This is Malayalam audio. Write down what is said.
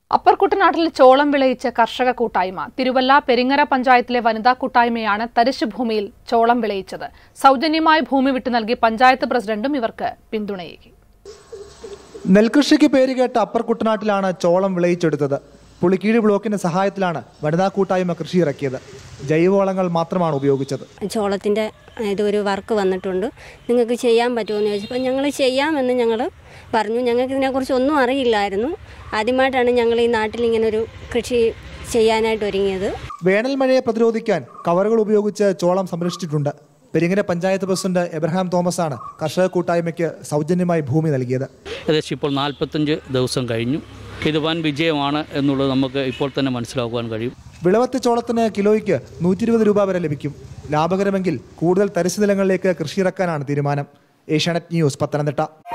അപ്പർ കുട്ടനാട്ടിൽ ചോളം വിളയിച്ച കർഷക കൂട്ടായ്മ തിരുവല്ല പെരിങ്ങര പഞ്ചായത്തിലെ വനിതാ കൂട്ടായ്മയാണ് തരിശ് ഭൂമിയിൽ ചോളം വിളയിച്ചത് സൗജന്യമായി ഭൂമി വിട്ടു നൽകി പഞ്ചായത്ത് പ്രസിഡന്റും ഇവർക്ക് പിന്തുണയേകി നെൽകൃഷിക്ക് പേരുകേട്ട അപ്പർ കുട്ടനാട്ടിലാണ് ചോളം വിളയിച്ചെടുത്തത് പുളിക്കീഴ് ബ്ലോക്കിന്റെ സഹായത്തിലാണ് വനിതാ കൂട്ടായ്മ കൃഷി ഇറക്കിയത് ജൈവവളങ്ങൾ മാത്രമാണ് ഉപയോഗിച്ചത് ചോളത്തിൻ്റെ ഇതൊരു വർക്ക് വന്നിട്ടുണ്ട് നിങ്ങൾക്ക് ചെയ്യാൻ പറ്റുമോ എന്ന് ചോദിച്ചപ്പോൾ ഞങ്ങൾ ചെയ്യാമെന്ന് ഞങ്ങൾ പറഞ്ഞു ഞങ്ങൾക്ക് ഇതിനെക്കുറിച്ച് ഒന്നും അറിയില്ലായിരുന്നു ആദ്യമായിട്ടാണ് ഞങ്ങൾ ഈ നാട്ടിൽ ഇങ്ങനെ ഒരു കൃഷി ചെയ്യാനായിട്ട് ഒരുങ്ങിയത് വേനൽ മഴയെ പ്രതിരോധിക്കാൻ കവറുകൾ ഉപയോഗിച്ച് ചോളം സംരക്ഷിച്ചിട്ടുണ്ട് പെരിങ്ങര പഞ്ചായത്ത് പ്രസിഡന്റ് എബ്രഹാം തോമസ് ആണ് കർഷക കൂട്ടായ്മയ്ക്ക് സൗജന്യമായി ഭൂമി നൽകിയത് ഏകദേശം ഇപ്പോൾ നാൽപ്പത്തഞ്ച് ദിവസം കഴിഞ്ഞു ഇത് വൻ വിജയമാണ് എന്നുള്ളത് നമുക്ക് ഇപ്പോൾ തന്നെ മനസ്സിലാക്കുവാൻ കഴിയും വിളവത്ത് ചോളത്തിന് കിലോയ്ക്ക് നൂറ്റി ഇരുപത് രൂപ വരെ ലഭിക്കും ലാഭകരമെങ്കിൽ കൂടുതൽ തരിശു നിലങ്ങളിലേക്ക് കൃഷി ഇറക്കാനാണ് തീരുമാനം ഏഷ്യാനെറ്റ് ന്യൂസ് പത്തനംതിട്ട